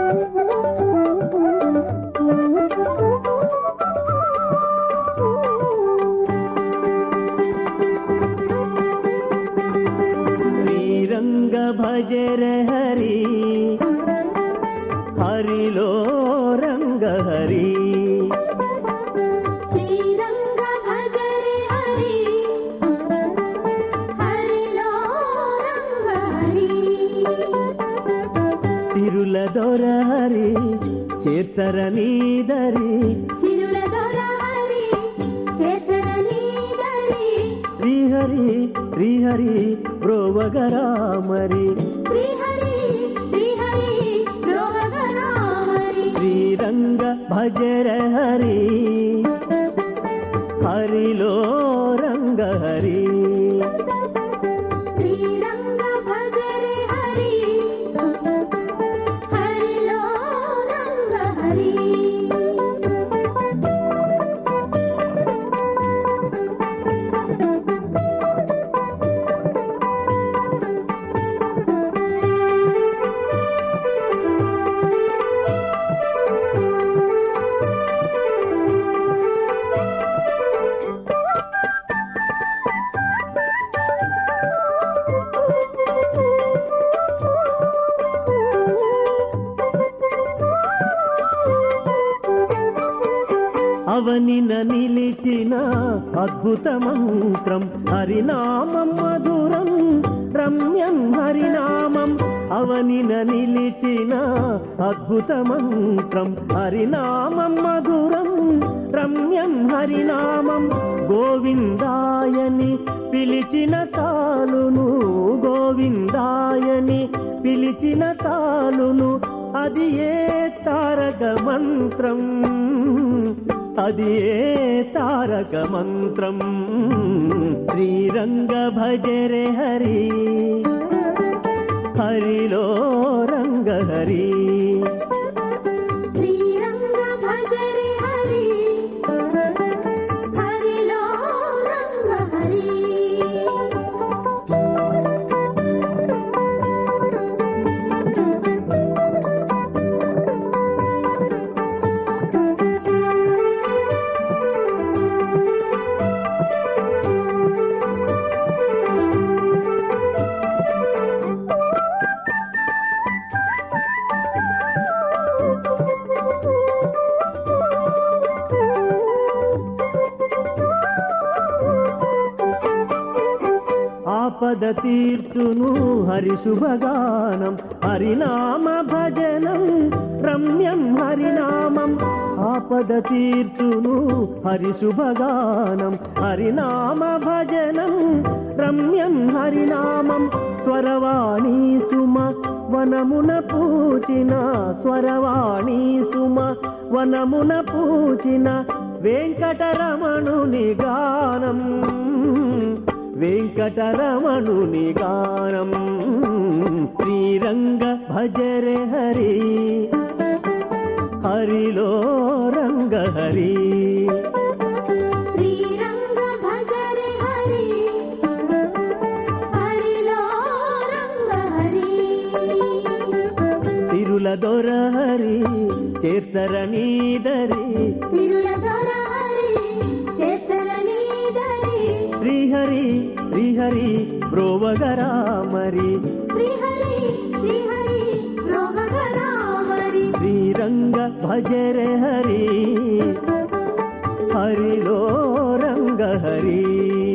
శ్రీరంగ భజర హరి హరిలో రంగ హరి శ్రీరంగ భజరే హరి హరిలో రంగ హరి సిరుల దొర హరి చేర్చర నీదరి సిరుల దొర హరి చేచర నీదరి శ్రీహరి శ్రీహరి బ్రోవగరామరి శ్రీహరి శ్రీహరి రోగరామరి శ్రీరంగ భజర హరి హరిలో రంగ హరి శ్రీరంగ భజరే హరి హరిలో రంగ హరి అవనిన నిలిచిన అద్భుత మంత్రం హరినామం మధురం రమ్యం హరినామం అవనిన నిలిచిన అద్భుత మంత్రం హరినామం మధురం రమ్యం హరినామం గోవిందాయని పిలిచిన తాలును గోవిందాయని పిలిచిన తాలును అది ఏ తారక మంత్రం అది ఏ తారక మంత్రం శ్రీరంగ భజరే హరి హరిలో రంగ హరి శ్రీరంగ భజరే హరి హరిలో రంగ హరి ఆపద తీర్చును హరి శుభగానం హరినామ భజనం రమ్యం హరినామం ఆపద తీర్చును హరి శుభగానం హరినామ భజనం రమ్యం హరినామం స్వరవాణి సుమ వనమున పూచిన స్వరవాణి సుమ వనమున పూచిన వెంకటరమణుని గానం వెంకటరమణుని గానం శ్రీరంగ భజరే హరి హరిలో రంగ హరి శ్రీరంగ భజరే హరి హరిలో రంగ హరి సిరుల దొర హరి చేర్చర నీదరి సిరుల దొర హరి చేచర నీదరి శ్రీహరి శ్రీహరి బ్రోవగరామరి శ్రీహరి శ్రీహరి రోగరామరి శ్రీరంగ భజరే హరి హరిలో రంగ హరి